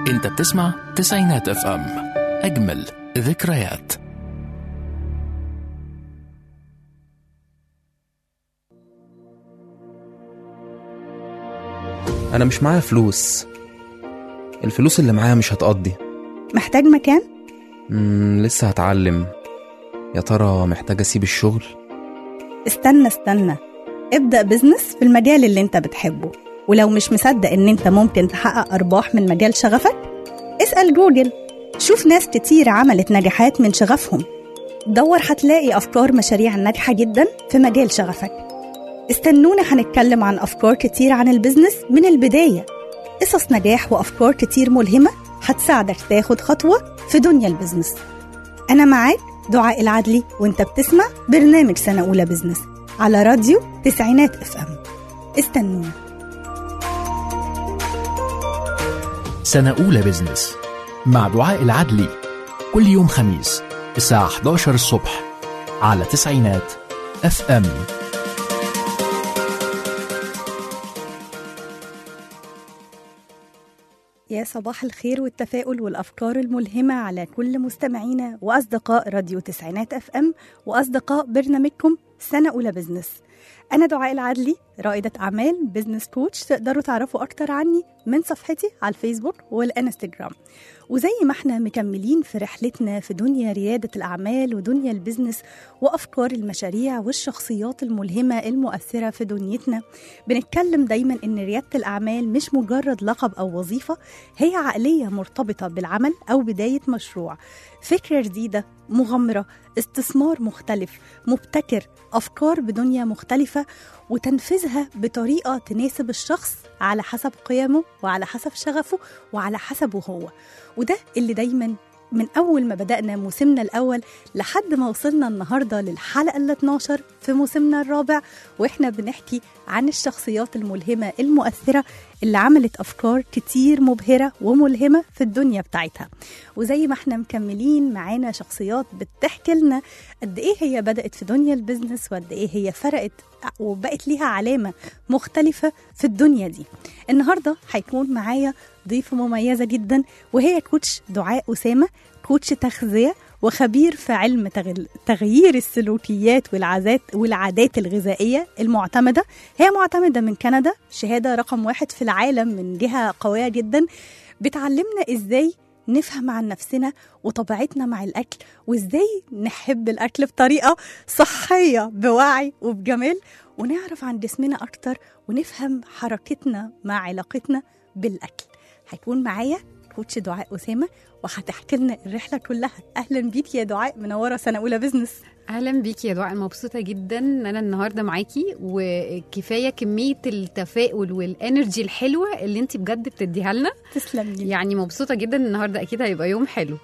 انت بتسمع تسعينات اف ام اجمل ذكريات انا مش معايا فلوس الفلوس اللي معايا مش هتقضي محتاج مكان؟ مم لسه هتعلم يا ترى محتاج اسيب الشغل استنى استنى ابدأ بزنس في المجال اللي انت بتحبه ولو مش مصدق ان انت ممكن تحقق ارباح من مجال شغفك اسأل جوجل شوف ناس كتير عملت نجاحات من شغفهم دور هتلاقي افكار مشاريع ناجحة جدا في مجال شغفك استنونا هنتكلم عن افكار كتير عن البزنس من البداية قصص نجاح وافكار كتير ملهمة هتساعدك تاخد خطوة في دنيا البزنس أنا معاك دعاء العدلي وانت بتسمع برنامج سنة أولى بزنس على راديو تسعينات اف ام استنونا سنة أولى بزنس مع دعاء العدلي كل يوم خميس الساعة 11 الصبح على تسعينات اف ام يا صباح الخير والتفاؤل والأفكار الملهمة على كل مستمعينا وأصدقاء راديو تسعينات اف ام وأصدقاء برنامجكم سنة أولى بزنس أنا دعاء العدلي رائدة أعمال بزنس كوتش تقدروا تعرفوا أكتر عني من صفحتي على الفيسبوك والإنستجرام وزي ما احنا مكملين في رحلتنا في دنيا ريادة الأعمال ودنيا البزنس وأفكار المشاريع والشخصيات الملهمة المؤثرة في دنيتنا بنتكلم دايما إن ريادة الأعمال مش مجرد لقب أو وظيفة هي عقلية مرتبطة بالعمل أو بداية مشروع فكرة جديدة مغامرة استثمار مختلف مبتكر أفكار بدنيا مختلفة وتنفيذها بطريقة تناسب الشخص على حسب قيمه وعلى حسب شغفه وعلى حسبه هو وده اللي دايما من أول ما بدأنا موسمنا الأول لحد ما وصلنا النهاردة للحلقة ال 12 في موسمنا الرابع وإحنا بنحكي عن الشخصيات الملهمة المؤثرة اللي عملت أفكار كتير مبهرة وملهمة في الدنيا بتاعتها وزي ما احنا مكملين معانا شخصيات بتحكي لنا قد إيه هي بدأت في دنيا البزنس وقد إيه هي فرقت وبقت ليها علامة مختلفة في الدنيا دي النهاردة هيكون معايا ضيفة مميزة جدا وهي كوتش دعاء أسامة كوتش تغذية وخبير في علم تغل- تغيير السلوكيات والعادات والعادات الغذائية المعتمدة هي معتمدة من كندا شهادة رقم واحد في العالم من جهة قوية جدا بتعلمنا إزاي نفهم عن نفسنا وطبيعتنا مع الأكل وإزاي نحب الأكل بطريقة صحية بوعي وبجمال ونعرف عن جسمنا أكتر ونفهم حركتنا مع علاقتنا بالأكل هيكون معايا كوتش دعاء أسامة وهتحكي لنا الرحلة كلها أهلا بيك يا دعاء منورة سنة أولى بزنس اهلا بيكي يا دعاء أنا مبسوطه جدا ان انا النهارده معاكي وكفايه كميه التفاؤل والانرجي الحلوه اللي انت بجد بتديها لنا تسلم لي يعني مبسوطه جدا النهارده اكيد هيبقى يوم حلو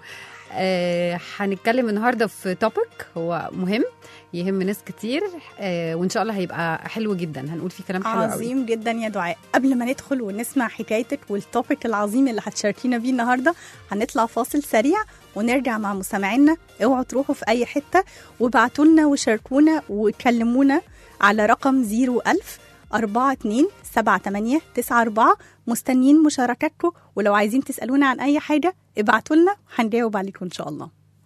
آه هنتكلم النهارده في توبيك هو مهم يهم ناس كتير آه وان شاء الله هيبقى حلو جدا هنقول فيه كلام حلو قوي عظيم جدا يا دعاء قبل ما ندخل ونسمع حكايتك والتوبيك العظيم اللي هتشاركينا بيه النهارده هنطلع فاصل سريع ونرجع مع مستمعينا اوعوا تروحوا في اي حته وابعتوا لنا وشاركونا وكلمونا على رقم 01000 42 78 94 مستنيين مشاركاتكم ولو عايزين تسالونا عن اي حاجه ابعتوا لنا هنجاوب عليكم ان شاء الله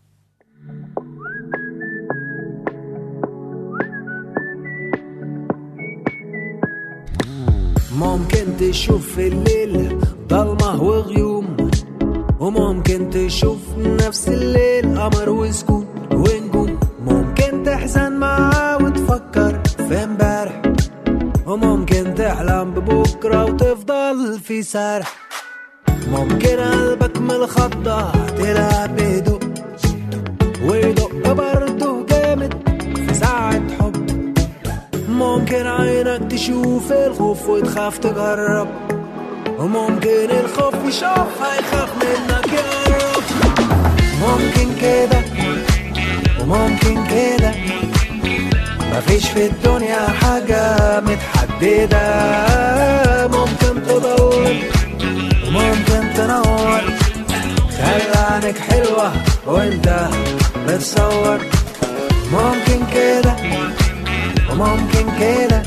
ممكن تشوف في الليل ضلمة وغيوم وممكن تشوف نفس الليل قمر وسكون ونجوم ممكن تحزن معاه وتفكر في امبارح وممكن تحلم ببكرة وتفضل في سرح ممكن قلبك من الخضة تلعب بهدوء ويدق برضه جامد في ساعة حب ممكن عينك تشوف الخوف وتخاف تجرب وممكن الخوف يشوف هيخاف منك يقرب ممكن كده وممكن كده مفيش في الدنيا حاجة متحددة ممكن تضل وممكن تنور خلي عينك حلوة وانت بتصور ممكن كده وممكن كده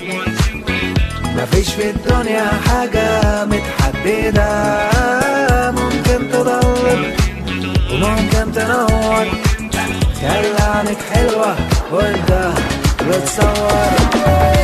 مفيش في الدنيا حاجة متحددة ممكن وممكن تضلم وممكن تنور خلي عينك حلوة وانت بتصور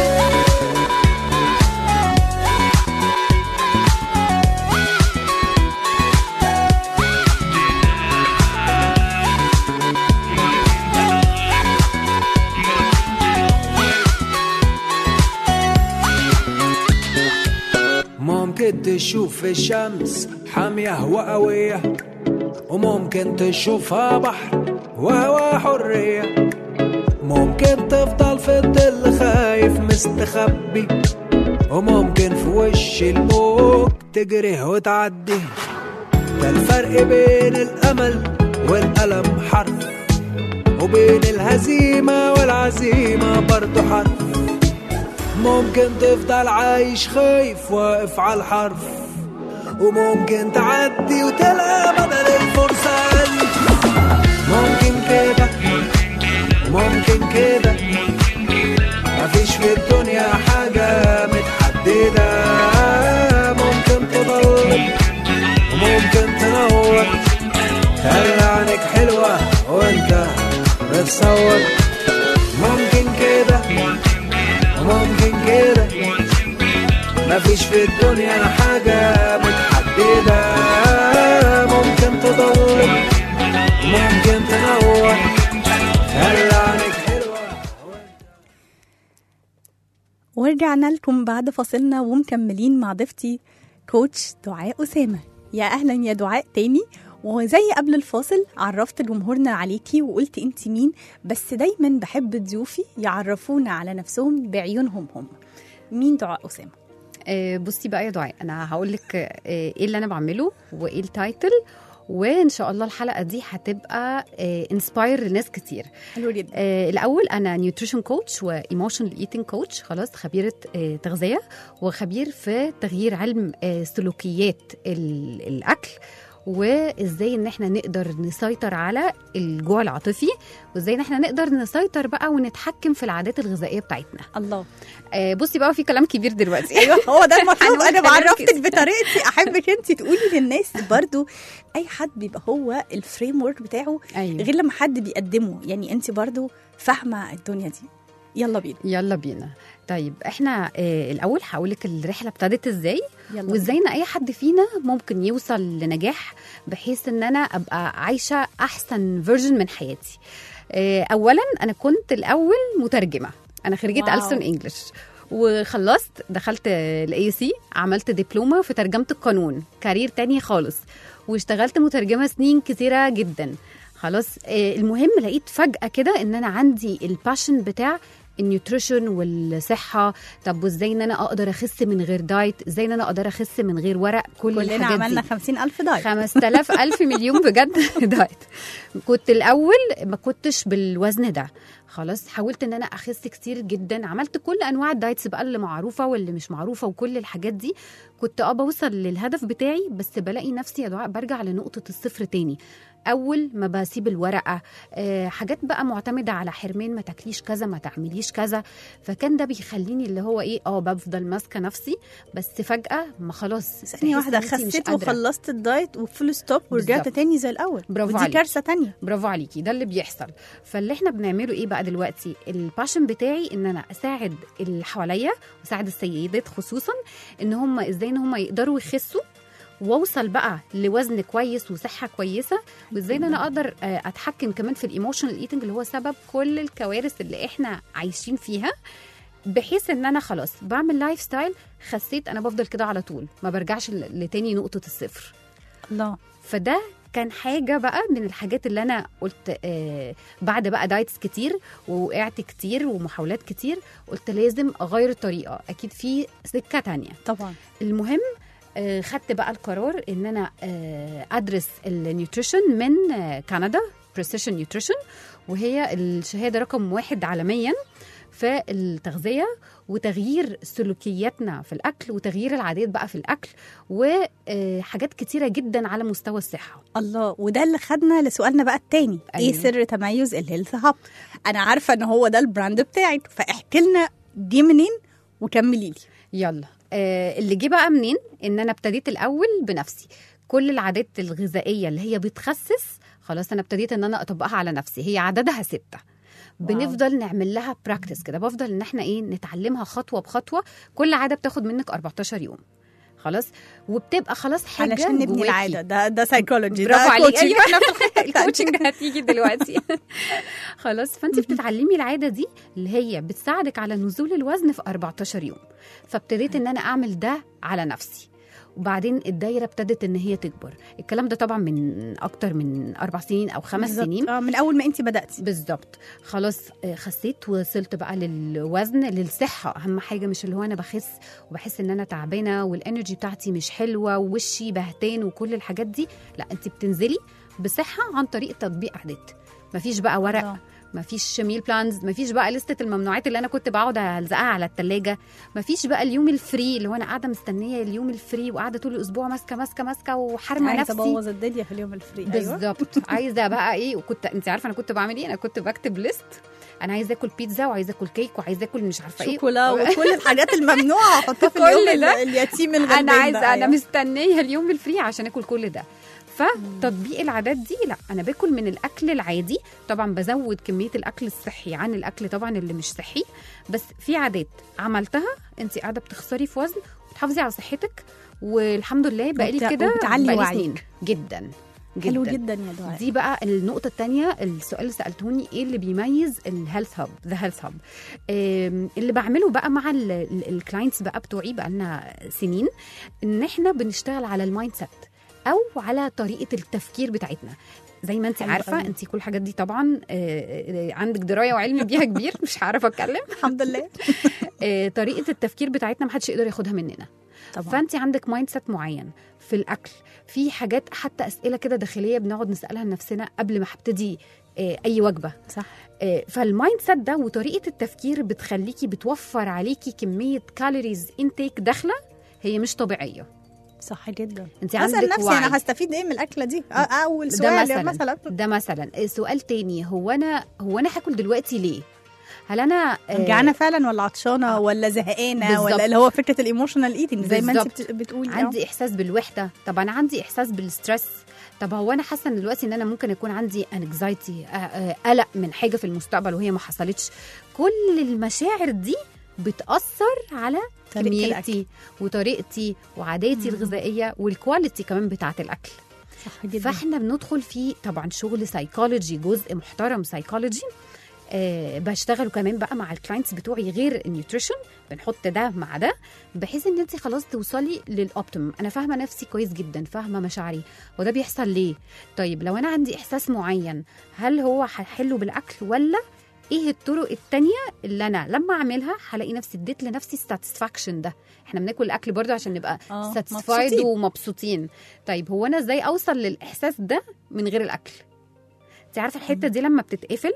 ممكن تشوف الشمس حامية وقوية وممكن تشوفها بحر وهوا حرية ممكن تفضل في الظل خايف مستخبي وممكن في وش الموج تجري وتعدي ده الفرق بين الأمل والألم حرف وبين الهزيمة والعزيمة برضه حرف ممكن تفضل عايش خايف واقف على الحرف وممكن تعدي وتلقى بدل الفرصة ألف ممكن كده ممكن كده مفيش في الدنيا حاجة متحددة ممكن تضل وممكن تنور خلي عينك حلوة وانت بتصور ممكن كده وممكن كده مفيش في الدنيا حاجة متحددة ممكن تضل ممكن تنور خلي عينك حلوة ورجعنا لكم بعد فاصلنا ومكملين مع ضيفتي كوتش دعاء أسامة يا أهلا يا دعاء تاني وزي قبل الفاصل عرفت جمهورنا عليكي وقلت انت مين بس دايما بحب ضيوفي يعرفونا على نفسهم بعيونهم هم مين دعاء أسامة آه، بصي بقى يا دعاء انا هقول لك آه، ايه اللي انا بعمله وايه التايتل وان شاء الله الحلقه دي هتبقى انسباير لناس كتير حلو جدا آه، الاول انا نيوتريشن كوتش وايموشنال ايتنج كوتش خلاص خبيره آه، تغذيه وخبير في تغيير علم آه، سلوكيات ال- الاكل وازاي ان احنا نقدر نسيطر على الجوع العاطفي وازاي ان احنا نقدر نسيطر بقى ونتحكم في العادات الغذائيه بتاعتنا الله آه، بصي بقى في كلام كبير دلوقتي ايوه هو ده المطلوب هنقول انا كلام بعرفتك كتير. بطريقتي احبك انت تقولي للناس برضو اي حد بيبقى هو الفريم ورك بتاعه أيوة. غير لما حد بيقدمه يعني انت برضو فاهمه الدنيا دي يلا بينا يلا بينا طيب احنا آه الاول هقول لك الرحله ابتدت ازاي يلا وازاي ان اي حد فينا ممكن يوصل لنجاح بحيث ان انا ابقى عايشه احسن فيرجن من حياتي آه اولا انا كنت الاول مترجمه انا خريجه واو. ألسن انجلش وخلصت دخلت الاي سي عملت دبلومه في ترجمه القانون كارير تاني خالص واشتغلت مترجمه سنين كتيره جدا خلاص آه، المهم لقيت فجاه كده ان انا عندي الباشن بتاع النيوتريشن والصحه طب وازاي ان انا اقدر اخس من غير دايت ازاي ان انا اقدر اخس من غير ورق كل كلنا الحاجات عملنا دي. خمسين ألف دايت 5000 ألف مليون بجد دايت كنت الأول ما كنتش بالوزن ده خلاص حاولت ان انا اخس كتير جدا عملت كل انواع الدايتس بقى اللي معروفه واللي مش معروفه وكل الحاجات دي كنت اه بوصل للهدف بتاعي بس بلاقي نفسي يا دعاء برجع لنقطه الصفر تاني اول ما بسيب الورقه آه حاجات بقى معتمده على حرمان ما تاكليش كذا ما تعمليش كذا فكان ده بيخليني اللي هو ايه اه بفضل ماسكه نفسي بس فجاه ما خلاص ثانية بحس واحدة إن إنتي مش خسيت قادرة. وخلصت الدايت وفول ستوب ورجعت بالظبط. تاني زي الأول برافو ودي عليك. كارثة تانية برافو عليكي ده اللي بيحصل فاللي احنا بنعمله ايه بقى دلوقتي الباشن بتاعي ان انا اساعد اللي حواليا واساعد السيدات خصوصا ان هم ازاي ان هم يقدروا يخسوا واوصل بقى لوزن كويس وصحه كويسه وازاي ان انا اقدر آه، اتحكم كمان في الايموشنال ايتنج اللي هو سبب كل الكوارث اللي احنا عايشين فيها بحيث ان انا خلاص بعمل لايف ستايل خسيت انا بفضل كده على طول ما برجعش ل- لتاني نقطه الصفر الله فده كان حاجة بقى من الحاجات اللي أنا قلت آه بعد بقى دايتس كتير ووقعت كتير ومحاولات كتير قلت لازم أغير الطريقة أكيد في سكة تانية طبعا المهم آه خدت بقى القرار إن أنا آه أدرس النيوتريشن من آه كندا بريسيشن نيوتريشن وهي الشهادة رقم واحد عالميا في التغذية وتغيير سلوكياتنا في الأكل وتغيير العادات بقى في الأكل وحاجات كتيرة جدا على مستوى الصحة الله وده اللي خدنا لسؤالنا بقى التاني أيوة. ايه سر تميز الهيلث هاب انا عارفه ان هو ده البراند بتاعك فاحكي لنا دي منين وكملي لي يلا آه اللي جه بقى منين ان انا ابتديت الاول بنفسي كل العادات الغذائيه اللي هي بتخسس خلاص انا ابتديت ان انا اطبقها على نفسي هي عددها سته بنفضل نعمل لها براكتس كده بفضل ان احنا ايه نتعلمها خطوه بخطوه كل عاده بتاخد منك 14 يوم خلاص وبتبقى خلاص حاجه علشان نبني جواكي. العاده ده ده سايكولوجي برافو ده عليك coaching. ايوه احنا في الح- الكوتشنج هتيجي دلوقتي خلاص فانت بتتعلمي العاده دي اللي هي بتساعدك على نزول الوزن في 14 يوم فابتديت ان انا اعمل ده على نفسي وبعدين الدايره ابتدت ان هي تكبر الكلام ده طبعا من اكتر من اربع سنين او خمس بالظبط. سنين آه، من اول ما انت بداتي بالظبط خلاص آه، خسيت وصلت بقى للوزن للصحه اهم حاجه مش اللي هو انا بخس وبحس ان انا تعبانه والانرجي بتاعتي مش حلوه ووشي بهتان وكل الحاجات دي لا انت بتنزلي بصحه عن طريق تطبيق عادات مفيش بقى ورق آه. مفيش ميل بلانز مفيش بقى لستة الممنوعات اللي انا كنت بقعد الزقها على التلاجة مفيش بقى اليوم الفري اللي هو انا قاعده مستنيه اليوم الفري وقاعده طول الاسبوع ماسكه ماسكه ماسكه وحارمه عايزه نفسي ابوظ الدنيا في اليوم الفري ايوه بالظبط عايزه بقى ايه وكنت انت عارفه انا كنت بعمل ايه انا كنت بكتب ليست انا عايزه اكل بيتزا وعايزه اكل كيك وعايزه اكل مش عارفه ايه شوكولا وكل الحاجات الممنوعه احطها في كل اليوم ده ال- اليتيم الغلبان انا عايزه ده، انا أيوة. مستنيه اليوم الفري عشان اكل كل ده فتطبيق العادات دي لا انا باكل من الاكل العادي طبعا بزود كميه الاكل الصحي عن الاكل طبعا اللي مش صحي بس في عادات عملتها انت قاعده بتخسري في وزن وتحافظي على صحتك والحمد لله بقالي وبت- كده وبتعلي بقالي وعيك. سنين جدا جدا حلو جدا يا دعاء دي بقى النقطة التانية السؤال اللي سألتوني ايه اللي بيميز الهيلث هاب ذا هيلث هاب اللي بعمله بقى مع الكلاينتس بقى بتوعي بقى لنا سنين ان احنا بنشتغل على المايند سيت او على طريقة التفكير بتاعتنا زي ما انت حلو عارفه قوي. انت كل الحاجات دي طبعا آه، آه، عندك درايه وعلم بيها كبير مش هعرف اتكلم الحمد لله آه، طريقه التفكير بتاعتنا محدش يقدر ياخدها مننا طبعا فانت عندك مايند سيت معين في الاكل في حاجات حتى اسئله كده داخليه بنقعد نسالها لنفسنا قبل ما هبتدي آه، اي وجبه صح آه، فالمايند سيت ده وطريقه التفكير بتخليكي بتوفر عليكي كميه كالوريز انتيك داخله هي مش طبيعيه صح جدا انت اسال عندك نفسي وعي. انا هستفيد ايه من الاكله دي آه، اول ده سؤال مثلاً. مثلا ده مثلا آه، سؤال تاني هو انا هو انا هاكل دلوقتي ليه هل انا آه، جعانه فعلا ولا عطشانه ولا زهقانه بالظبط. ولا اللي هو فكره الايموشنال ايتنج زي ما انت بالظبط. بت- بتقولي آه. عندي احساس بالوحده طب انا عندي احساس بالستريس طب هو انا حاسه ان دلوقتي ان انا ممكن يكون عندي انكزايتي قلق من حاجه في المستقبل وهي ما حصلتش كل المشاعر دي بتاثر على طريقة كميتي وطريقتي وعاداتي الغذائيه والكواليتي كمان بتاعه الاكل صح جدا فاحنا بندخل في طبعا شغل سايكولوجي جزء محترم سايكولوجي آه بشتغل كمان بقى مع الكلاينتس بتوعي غير النيوتريشن بنحط ده مع ده بحيث ان انت خلاص توصلي للاوبتيمم انا فاهمه نفسي كويس جدا فاهمه مشاعري وده بيحصل ليه طيب لو انا عندي احساس معين هل هو هحله بالاكل ولا ايه الطرق التانية اللي انا لما اعملها هلاقي نفسي اديت لنفسي الساتسفاكشن ده احنا بناكل الاكل برضه عشان نبقى آه، ساتسفايد مبسوطين. ومبسوطين طيب هو انا ازاي اوصل للاحساس ده من غير الاكل انت عارفه الحته دي لما بتتقفل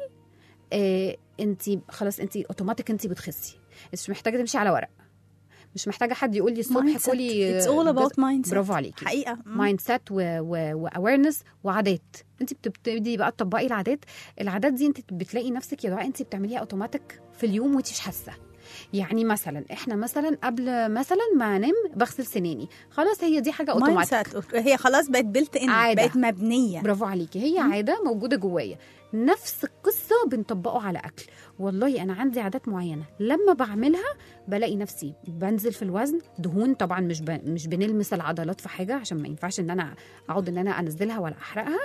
آه انت خلاص انت اوتوماتيك انت بتخسي انت مش محتاجه تمشي على ورق مش محتاجه حد يقول لي الصبح Mindset. كلي It's all about mindset. برافو عليكي حقيقه مم. مايند سيت واويرنس وعادات انت بتبتدي بقى تطبقي العادات العادات دي انت بتلاقي نفسك يا دعاء انت بتعمليها اوتوماتيك في اليوم وانت مش حاسه يعني مثلا احنا مثلا قبل مثلا ما انام بغسل سناني خلاص هي دي حاجه مايند اوتوماتيك سيت هي خلاص بقت بيلت ان عادة. بقت مبنيه برافو عليكي هي عاده موجوده جوايا نفس القصه بنطبقه على اكل والله انا عندي عادات معينه لما بعملها بلاقي نفسي بنزل في الوزن دهون طبعا مش ب... مش بنلمس العضلات في حاجه عشان ما ينفعش ان انا اقعد ان انا انزلها ولا احرقها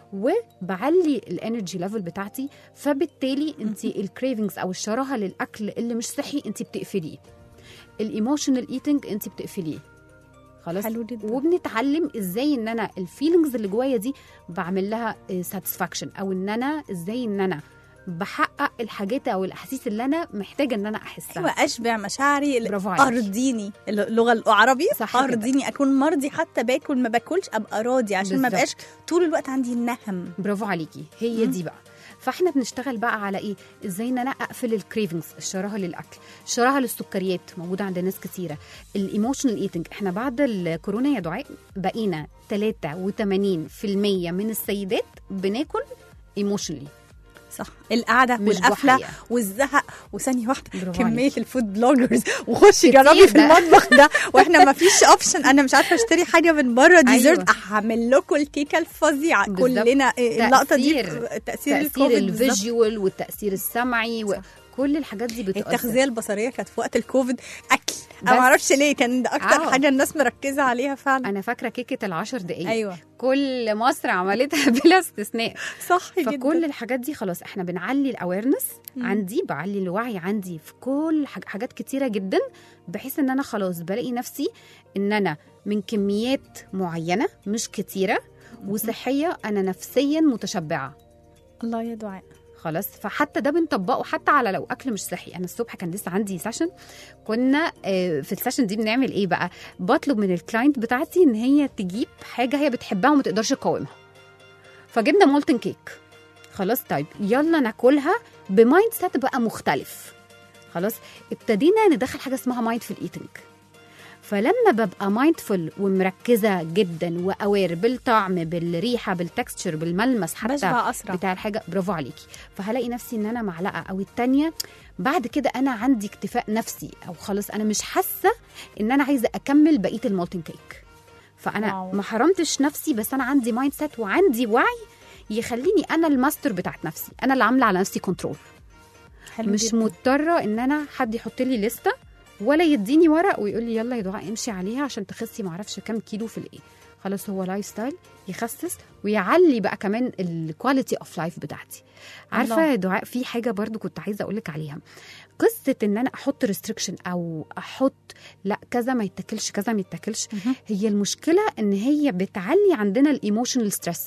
وبعلي الانرجي ليفل بتاعتي فبالتالي انت الكريفنجز او الشراهه للاكل اللي مش صحي انت بتقفليه الايموشنال ايتنج انت بتقفليه خلاص حلو جدا. وبنتعلم ازاي ان انا الفيلينجز اللي جوايا دي بعمل لها ساتسفاكشن او ان انا ازاي ان انا بحقق الحاجات او الاحاسيس اللي انا محتاجه ان انا احسها ايوه اشبع مشاعري برافو عليكي. ارضيني اللغه العربي صح كده. ارضيني اكون مرضي حتى باكل ما باكلش ابقى راضي عشان ما بالظبط. بقاش طول الوقت عندي النهم برافو عليكي هي دي بقى فاحنا بنشتغل بقى على ايه ازاي ان انا اقفل الكريفنجز الشراهه للاكل الشراهه للسكريات موجوده عند ناس كتيره الايموشنال ايتنج احنا بعد الكورونا يا دعاء بقينا 83% من السيدات بناكل ايموشنالي صح القعده مش والقفله بحقيقة. والزهق وثانيه واحده برافو كميه عليك. الفود بلوجرز وخشي كتير جربي في ده. المطبخ ده واحنا ما فيش اوبشن انا مش عارفه اشتري حاجه من بره ديزرت أيوة. هعمل لكم الكيكه الفظيعه بالظبط. كلنا إيه، اللقطه دي تأثير. تاثير تاثير الكوفيد بالظبط. الفيجوال والتاثير السمعي وكل الحاجات دي بتأثر التغذيه البصريه كانت في وقت الكوفيد اكل انا بس. ما اعرفش ليه كان ده اكتر آه. حاجه الناس مركزه عليها فعلا انا فاكره كيكه العشر دقايق ايوه كل مصر عملتها بلا استثناء صح جدا فكل الحاجات دي خلاص احنا بنعلي الاويرنس مم. عندي بعلي الوعي عندي في كل حاج- حاجات كتيره جدا بحيث ان انا خلاص بلاقي نفسي ان انا من كميات معينه مش كتيره وصحيه انا نفسيا متشبعه الله يا دعاء خلاص فحتى ده بنطبقه حتى على لو اكل مش صحي انا الصبح كان لسه عندي سيشن كنا آه، في السيشن دي بنعمل ايه بقى بطلب من الكلاينت بتاعتي ان هي تجيب حاجه هي بتحبها وما تقدرش تقاومها فجبنا مولتن كيك خلاص طيب يلا ناكلها بمايند سيت بقى مختلف خلاص ابتدينا ندخل حاجه اسمها مايندفول ايتنج فلما ببقى مايندفول ومركزه جدا واوير بالطعم بالريحه بالتكستشر بالملمس حتى بشبع اسرع بتاع الحاجه برافو عليكي فهلاقي نفسي ان انا معلقه او التانية بعد كده انا عندي اكتفاء نفسي او خلاص انا مش حاسه ان انا عايزه اكمل بقيه المولتن كيك فانا واو. ما حرمتش نفسي بس انا عندي مايند سيت وعندي وعي يخليني انا الماستر بتاعت نفسي انا اللي عامله على نفسي كنترول حلو مش جداً. مضطره ان انا حد يحط لي لسته ولا يديني ورق ويقول لي يلا يا دعاء امشي عليها عشان تخسي معرفش كام كيلو في الايه خلاص هو لايف ستايل يخسس ويعلي بقى كمان الكواليتي اوف لايف بتاعتي عارفه الله. يا دعاء في حاجه برضو كنت عايزه اقول لك عليها قصه ان انا احط ريستريكشن او احط لا كذا ما يتاكلش كذا ما يتاكلش مهم. هي المشكله ان هي بتعلي عندنا الايموشنال ستريس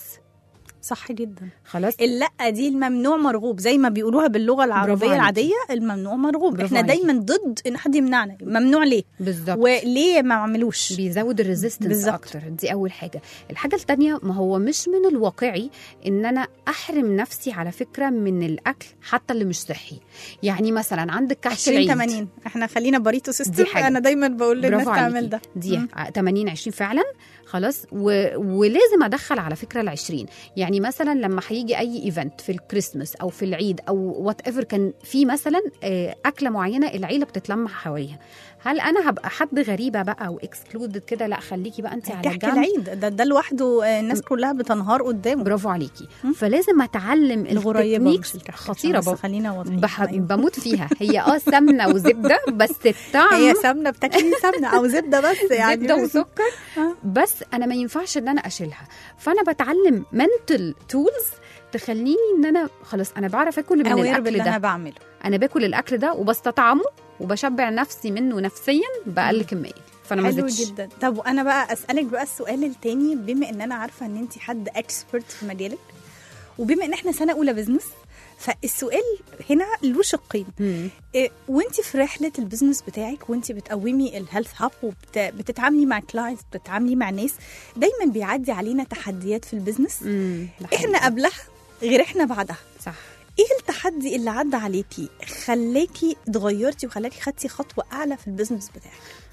صح جدا خلاص اللا دي الممنوع مرغوب زي ما بيقولوها باللغه العربيه عليكي. العاديه الممنوع مرغوب برافو احنا عليكي. دايما ضد ان حد يمنعنا ممنوع ليه بالظبط وليه ما عملوش بيزود الريزيستنس بالظبط. اكتر دي اول حاجه الحاجه الثانيه ما هو مش من الواقعي ان انا احرم نفسي على فكره من الاكل حتى اللي مش صحي يعني مثلا عندك كحك 20 العيد 80 احنا خلينا بريتو سيستم حاجة. انا دايما بقول للناس برافو تعمل عليكي ده دي مم. ع- 80 20 فعلا خلاص و... ولازم ادخل على فكره ال 20 يعني مثلا لما هيجي اي ايفنت في الكريسماس او في العيد او وات ايفر كان في مثلا آه، اكله معينه العيله بتتلم حواليها هل انا هبقى حد غريبه بقى واكسكلودد كده لا خليكي بقى انت على كحك جنب العيد ده ده لوحده آه، الناس كلها بتنهار قدامه برافو عليكي مم. فلازم اتعلم الغريبه التكنيكس مش الكحك خطيره عشان بس بقى خلينا واضحين بح... أيوة. بموت فيها هي اه سمنه وزبده بس الطعم هي سمنه بتاكلي سمنه او زبده بس يعني زبده وسكر آه. بس انا ما ينفعش ان انا اشيلها فانا بتعلم منتل تولز تخليني ان انا خلاص انا بعرف اكل من اوير الاكل باللي انا ده بعمله انا باكل الاكل ده وبستطعمه وبشبع نفسي منه نفسيا باقل كميه فانا ما حلو زدتش جدا طب وانا بقى اسالك بقى السؤال التاني بما ان انا عارفه ان انت حد اكسبرت في مجالك وبما ان احنا سنه اولى بزنس فالسؤال هنا له شقين مم. إيه، وانت في رحله البيزنس بتاعك وانت بتقومي الهيلث هاب وبتتعاملي مع كلاينتس بتتعاملي مع ناس دايما بيعدي علينا تحديات في البيزنس مم. ده احنا حقيقي. قبلها غير احنا بعدها صح ايه التحدي اللي عدى عليكي خلاكي اتغيرتي وخلاكي خدتي خطوه اعلى في البيزنس بتاعك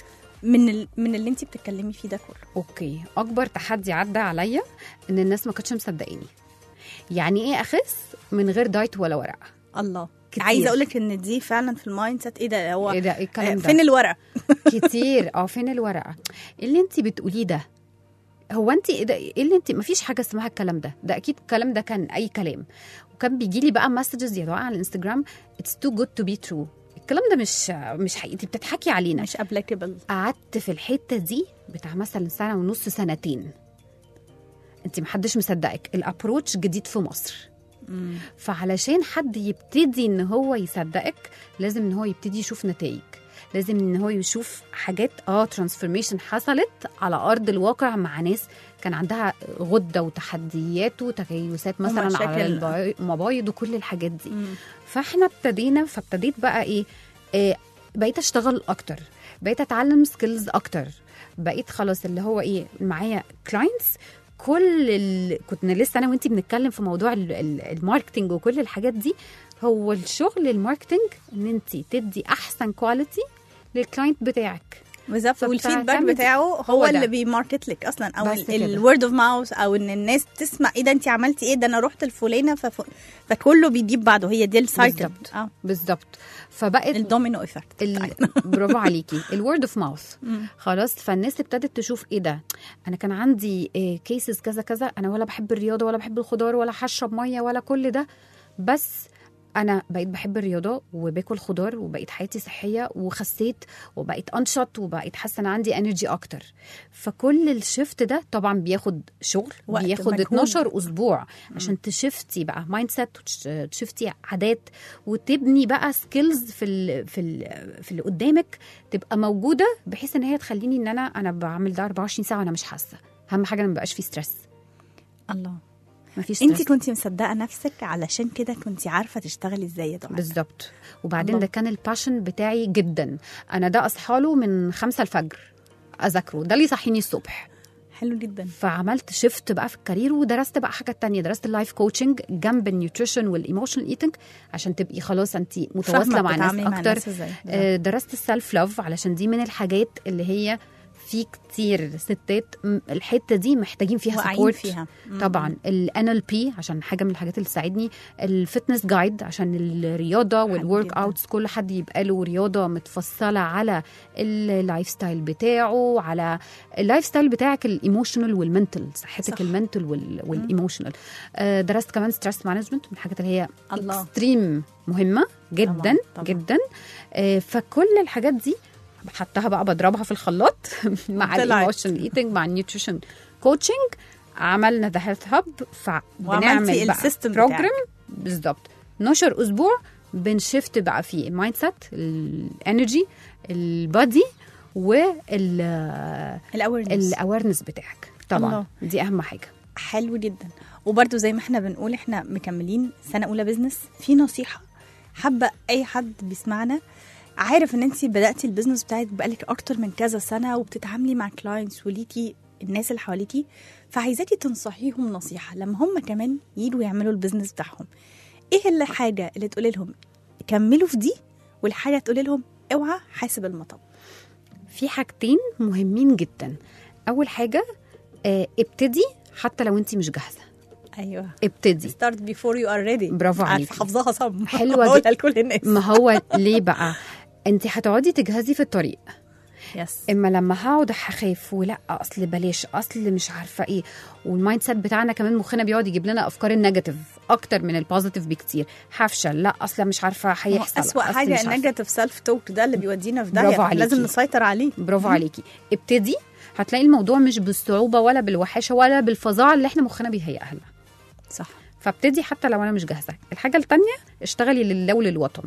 من ال... من اللي انت بتتكلمي فيه ده كله اوكي اكبر تحدي عدى عليا ان الناس ما كانتش مصدقاني يعني ايه اخس من غير دايت ولا ورقه الله كتير. عايزه اقول لك ان دي فعلا في المايند سيت ايه ده هو ايه ده ايه الكلام ده فين الورقه كتير اه فين الورقه اللي انت بتقوليه ده هو انت ايه ده ايه اللي انت مفيش حاجه اسمها الكلام ده ده اكيد الكلام ده كان اي كلام وكان بيجي لي بقى مسجز يا دعاء على الانستجرام اتس تو جود تو بي ترو الكلام ده مش مش حقيقي انت بتضحكي علينا مش ابليكابل قعدت في الحته دي بتاع مثلا سنه ونص سنتين انت محدش مصدقك الابروتش جديد في مصر فعلشان حد يبتدي ان هو يصدقك لازم ان هو يبتدي يشوف نتائج لازم ان هو يشوف حاجات اه ترانسفورميشن حصلت على ارض الواقع مع ناس كان عندها غده وتحديات وتكيسات مثلا على ومشاكل. البي- المبايض وكل الحاجات دي فاحنا ابتدينا فابتديت بقى ايه آه بقيت اشتغل اكتر بقيت اتعلم سكيلز اكتر بقيت خلاص اللي هو ايه معايا كلاينتس كل ال... كنا لسه انا وانتي بنتكلم في موضوع ال- ال- الماركتينج وكل الحاجات دي هو الشغل الماركتينج ان انت تدي احسن كواليتي للكلاينت بتاعك بالظبط والفيدباك فبتعتمد- بتاعه هو, هو ده. اللي بيماركت لك اصلا او بس كده. الورد اوف ماوث او ان الناس تسمع ايه ده انت عملتي ايه ده انا رحت الفلانه فف... فكله بيجيب بعضه هي دي السايكل بالظبط. اه بالظبط فبقت الدومينو افكت ال... برافو عليكي الورد اوف ماوث خلاص فالناس ابتدت تشوف ايه ده انا كان عندي كيسز كذا كذا انا ولا بحب الرياضه ولا بحب الخضار ولا هشرب ميه ولا كل ده بس انا بقيت بحب الرياضه وباكل خضار وبقيت حياتي صحيه وخسيت وبقيت انشط وبقيت حاسه ان عندي انرجي اكتر فكل الشفت ده طبعا بياخد شغل وقت بياخد ومجهود. 12 اسبوع عشان تشفتي بقى مايند سيت تشفتي عادات وتبني بقى سكيلز في ال في ال في اللي قدامك تبقى موجوده بحيث ان هي تخليني ان انا انا بعمل ده 24 ساعه وانا مش حاسه اهم حاجه ما بقاش في ستريس الله مفيش انت ستريس كنت مصدقه نفسك علشان كده كنت عارفه تشتغلي ازاي يا دعاء بالظبط وبعدين الله. ده كان الباشن بتاعي جدا انا ده اصحى له من خمسة الفجر اذاكره ده اللي يصحيني الصبح حلو جدا فعملت شيفت بقى في الكارير ودرست بقى حاجات تانية درست اللايف كوتشنج جنب النيوتريشن والايموشنال ايتنج عشان تبقي خلاص انت متواصله فاهمة مع الناس بتتعاملي مع اكتر الناس ازاي آه، درست السيلف لاف علشان دي من الحاجات اللي هي في كتير ستات م- الحته دي محتاجين فيها واقعين سبورت فيها مم. طبعا ال NLP عشان حاجه من الحاجات اللي تساعدني الفتنس جايد عشان الرياضه والورك جداً. اوتس كل حد يبقى له رياضه متفصله على اللايف ستايل بتاعه على اللايف ستايل بتاعك الايموشنال والمنتل صحتك صح. المنتل والايموشنال درست كمان ستريس مانجمنت من الحاجات اللي هي الله. اكستريم مهمه جدا طبعاً، طبعاً. جدا آه، فكل الحاجات دي حطها بقى بضربها في الخلاط مع طلعت. الايموشن ايتنج مع النيوتريشن كوتشنج عملنا ذا هيلث هاب فبنعمل وعملتي بقى السيستم بروجرام بتاعك. بالظبط 12 اسبوع بنشفت بقى في المايند سيت الانرجي البادي وال الاورنس الاويرنس بتاعك طبعا الله. دي اهم حاجه حلو جدا وبرده زي ما احنا بنقول احنا مكملين سنه اولى بزنس في نصيحه حابه اي حد بيسمعنا عارف ان انت بداتي البيزنس بتاعك بقالك اكتر من كذا سنه وبتتعاملي مع كلاينتس وليكي الناس اللي حواليكي فعايزاكي تنصحيهم نصيحه لما هم كمان يجوا يعملوا البيزنس بتاعهم ايه الحاجه اللي تقولي لهم كملوا في دي والحاجه تقولي لهم اوعى حاسب المطب في حاجتين مهمين جدا اول حاجه آه، ابتدي حتى لو انت مش جاهزه ايوه ابتدي start before you are ready برافو عارفة عليكي. حافظاها صم حلوة بقولها جدا. لكل الناس ما هو ليه بقى انت هتقعدي تجهزي في الطريق يس اما لما هقعد هخاف ولا اصل بلاش اصل مش عارفه ايه والمايند سيت بتاعنا كمان مخنا بيقعد يجيب لنا افكار النيجاتيف اكتر من البوزيتيف بكتير هفشل لا اصل مش عارفه هيحصل أسوأ أصل حاجة مش عارفة. النيجاتيف سيلف توك ده اللي بيودينا في برافو داهية عليكي. لازم نسيطر عليه برافو عليكي ابتدي هتلاقي الموضوع مش بالصعوبه ولا بالوحاشه ولا بالفظاعه اللي احنا مخنا بيهيئها لنا صح فابتدي حتى لو انا مش جاهزه الحاجه التانية اشتغلي لله وللوطن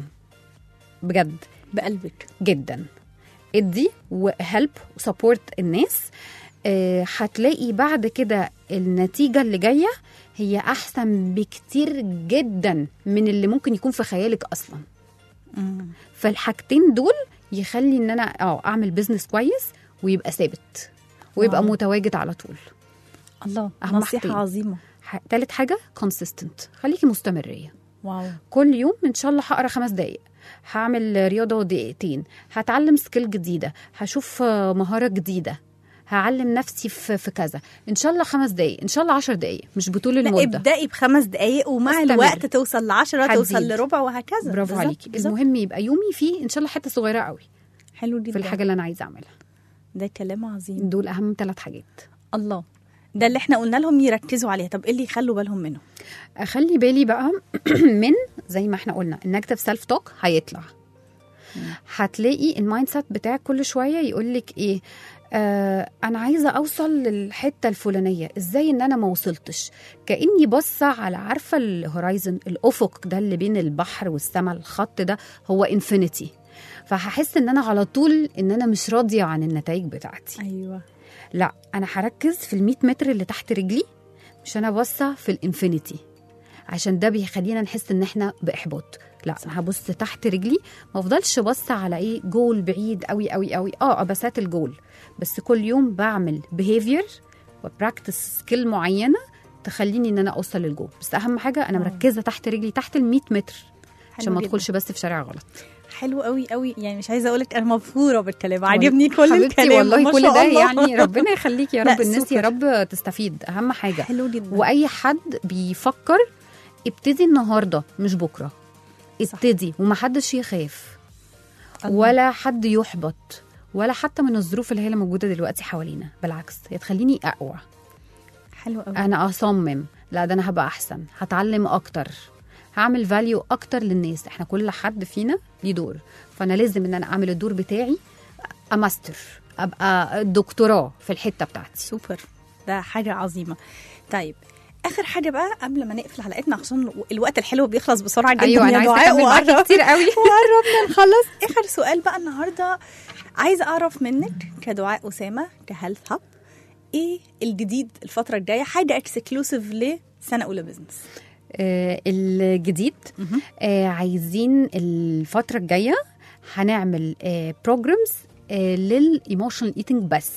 بجد بقلبك جدا ادي وهلب وسبورت الناس آه، هتلاقي بعد كده النتيجه اللي جايه هي احسن بكتير جدا من اللي ممكن يكون في خيالك اصلا فالحاجتين دول يخلي ان انا اه اعمل بزنس كويس ويبقى ثابت ويبقى واو. متواجد على طول الله أهم نصيحة حاجتين. عظيمة ح- تالت حاجه كونسيستنت خليكي مستمريه واو كل يوم ان شاء الله هقرا خمس دقايق هعمل رياضه دقيقتين هتعلم سكيل جديده هشوف آه، مهاره جديده هعلم نفسي في في كذا ان شاء الله خمس دقايق ان شاء الله عشر دقايق مش بطول لا المده ابدأي بخمس دقايق ومع استمر. الوقت توصل لعشرة توصل هتزيد. لربع وهكذا برافو بالظبط، عليكي بالظبط. المهم يبقى يومي فيه ان شاء الله حته صغيره قوي حلو جدا في الحاجه اللي انا عايزه اعملها ده كلام عظيم دول اهم ثلاث حاجات الله ده اللي احنا قلنا لهم يركزوا عليها طب ايه اللي يخلوا بالهم منه اخلي بالي بقى من زي ما احنا قلنا النيجاتيف سيلف توك هيطلع هتلاقي المايند سيت بتاعك كل شويه يقول لك ايه آه انا عايزه اوصل للحته الفلانيه ازاي ان انا ما وصلتش كاني باصه على عارفه الهورايزن الافق ده اللي بين البحر والسماء الخط ده هو انفينيتي فهحس ان انا على طول ان انا مش راضيه عن النتائج بتاعتي ايوه لا انا هركز في ال متر اللي تحت رجلي مش انا باصه في الانفينيتي عشان ده بيخلينا نحس ان احنا باحباط لا انا هبص تحت رجلي ما افضلش باصه على ايه جول بعيد قوي قوي قوي اه ابسات الجول بس كل يوم بعمل بيهيفير وبراكتس سكيل معينه تخليني ان انا اوصل للجول بس اهم حاجه انا آه. مركزه تحت رجلي تحت ال 100 متر عشان حلو ما جدا. ادخلش بس في شارع غلط حلو قوي قوي يعني مش عايزه اقول لك انا مبهوره بالكلام عاجبني كل حبيبتي الكلام والله ما كل شاء ده الله. يعني ربنا يخليك يا لا، رب الناس يا سوبر. رب تستفيد اهم حاجه حلو جدا واي حد بيفكر ابتدي النهارده مش بكره ابتدي ومحدش يخاف الله. ولا حد يحبط ولا حتى من الظروف اللي هي اللي موجوده دلوقتي حوالينا بالعكس هي تخليني اقوى حلو قوي انا اصمم لا ده انا هبقى احسن هتعلم اكتر هعمل فاليو اكتر للناس احنا كل حد فينا ليه دور فانا لازم ان انا اعمل الدور بتاعي اماستر ابقى دكتوراه في الحته بتاعتي سوبر ده حاجه عظيمه طيب اخر حاجه بقى قبل ما نقفل حلقتنا عشان الوقت الحلو بيخلص بسرعه جدا ايوه انا يا عايزه دعاء اكمل معاكي وقرب- كتير قوي وقربنا نخلص اخر سؤال بقى النهارده عايزه اعرف منك كدعاء اسامه كهيلث هاب ايه الجديد الفتره الجايه حاجه اكسكلوسيف لسنه اولى بزنس آه الجديد آه عايزين الفتره الجايه هنعمل آه بروجرامز آه للايموشنال ايتنج بس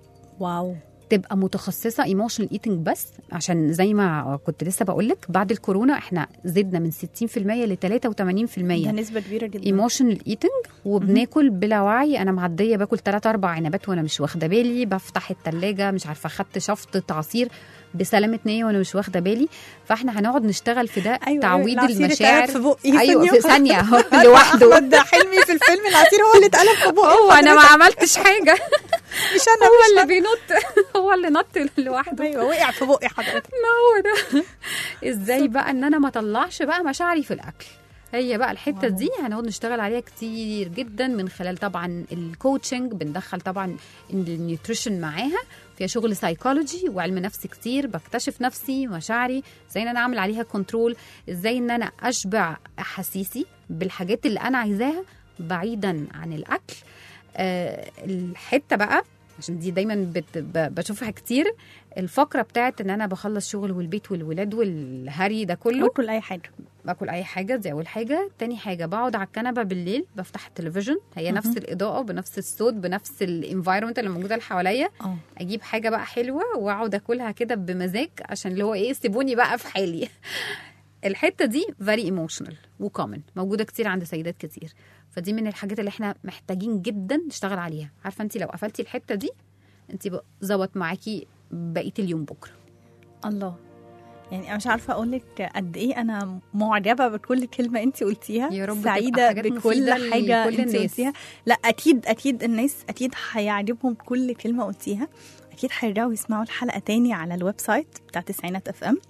واو تبقى متخصصه ايموشنال ايتنج بس عشان زي ما كنت لسه بقول لك بعد الكورونا احنا زدنا من 60% ل 83% ده نسبه كبيره جدا ايموشنال ايتنج وبناكل بلا وعي انا معديه باكل 3 4 عنبات وانا مش واخده بالي بفتح التلاجة مش عارفه خدت شفطه عصير بسلامه نيه وانا مش واخده بالي فاحنا هنقعد نشتغل في ده أيوة، تعويض العصير المشاعر اتقلب في بقي ايوه في ثانية. ثانيه هو لوحده احمد حلمي في الفيلم العصير هو اللي اتقلب في بقه هو انا ما عملتش حاجه مش انا هو مش اللي أنا. بينط هو اللي نط لوحده ايوه وقع في بقي حضرتك ما هو ده ازاي بقى ان انا ما اطلعش بقى مشاعري في الاكل هي بقى الحته واو. دي هنقعد نشتغل عليها كتير جدا من خلال طبعا الكوتشنج بندخل طبعا النيوتريشن معاها فيها شغل سايكولوجي وعلم نفس كتير بكتشف نفسي مشاعري ازاي ان انا اعمل عليها كنترول ازاي ان انا اشبع احاسيسي بالحاجات اللي انا عايزاها بعيدا عن الاكل آه الحته بقى عشان دي دايما بت ب- بشوفها كتير الفقره بتاعت ان انا بخلص شغل والبيت والولاد والهري ده كله باكل اي حاجه باكل اي حاجه دي اول حاجه تاني حاجه بقعد على الكنبه بالليل بفتح التلفزيون هي مهم. نفس الاضاءه بنفس الصوت بنفس الانفايرمنت اللي موجوده اللي حواليا اه اجيب حاجه بقى حلوه واقعد اكلها كده بمزاج عشان اللي هو ايه سيبوني بقى في حالي الحته دي فيري ايموشنال وكومن موجوده كتير عند سيدات كتير فدي من الحاجات اللي احنا محتاجين جدا نشتغل عليها عارفه انت لو قفلتي الحته دي انت بقى ظبط معاكي بقيه اليوم بكره الله يعني انا مش عارفه اقول لك قد ايه انا معجبه بكل كلمه انت قلتيها يا رب تبقى سعيده حاجات بكل مفيدة حاجه لكل انت الناس. قلتيها لا اكيد اكيد الناس اكيد هيعجبهم كل كلمه قلتيها اكيد هيرجعوا يسمعوا الحلقه تاني على الويب سايت بتاع تسعينات اف ام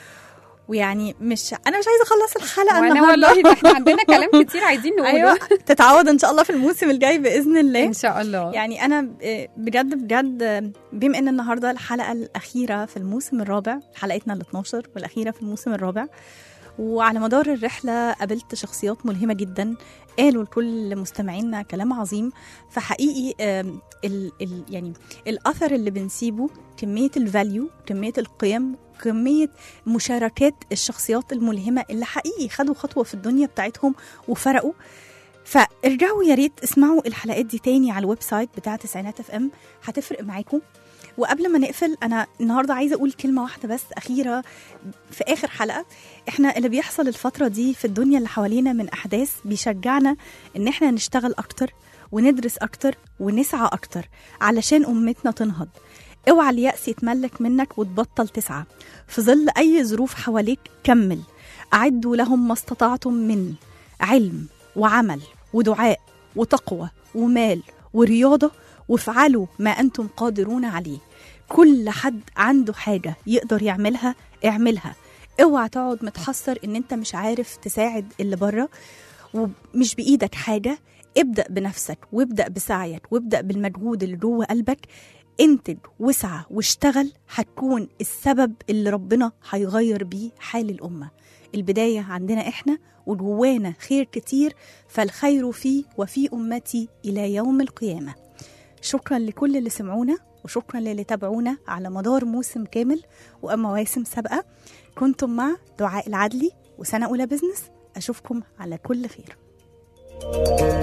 ويعني مش انا مش عايزه اخلص الحلقه وانا النهارده والله ده احنا عندنا كلام كتير عايزين نقوله ايوه تتعوض ان شاء الله في الموسم الجاي باذن الله ان شاء الله يعني انا ب- بجد بجد بما ان النهارده الحلقه الاخيره في الموسم الرابع حلقتنا ال 12 والاخيره في الموسم الرابع وعلى مدار الرحله قابلت شخصيات ملهمه جدا قالوا لكل مستمعينا كلام عظيم فحقيقي آم، ال ال يعني الاثر اللي بنسيبه كميه الفاليو كميه القيم كميه مشاركات الشخصيات الملهمه اللي حقيقي خدوا خطوه في الدنيا بتاعتهم وفرقوا فارجعوا يا ريت اسمعوا الحلقات دي تاني على الويب سايت بتاع تسعينات اف ام هتفرق معاكم وقبل ما نقفل انا النهارده عايزه اقول كلمه واحده بس اخيره في اخر حلقه احنا اللي بيحصل الفتره دي في الدنيا اللي حوالينا من احداث بيشجعنا ان احنا نشتغل اكتر وندرس اكتر ونسعى اكتر علشان امتنا تنهض اوعى اليأس يتملك منك وتبطل تسعى في ظل اي ظروف حواليك كمل اعدوا لهم ما استطعتم من علم وعمل ودعاء وتقوى ومال ورياضه وافعلوا ما انتم قادرون عليه كل حد عنده حاجه يقدر يعملها اعملها اوعى تقعد متحسر ان انت مش عارف تساعد اللي بره ومش بايدك حاجه ابدا بنفسك وابدا بسعيك وابدا بالمجهود اللي جوه قلبك انتج واسعى واشتغل هتكون السبب اللي ربنا هيغير بيه حال الامه البدايه عندنا احنا وجوانا خير كتير فالخير فيه وفي امتي الى يوم القيامه شكرا لكل اللي سمعونا وشكرا للي تابعونا على مدار موسم كامل ومواسم سابقه كنتم مع دعاء العدلي وسنه اولى بزنس اشوفكم على كل خير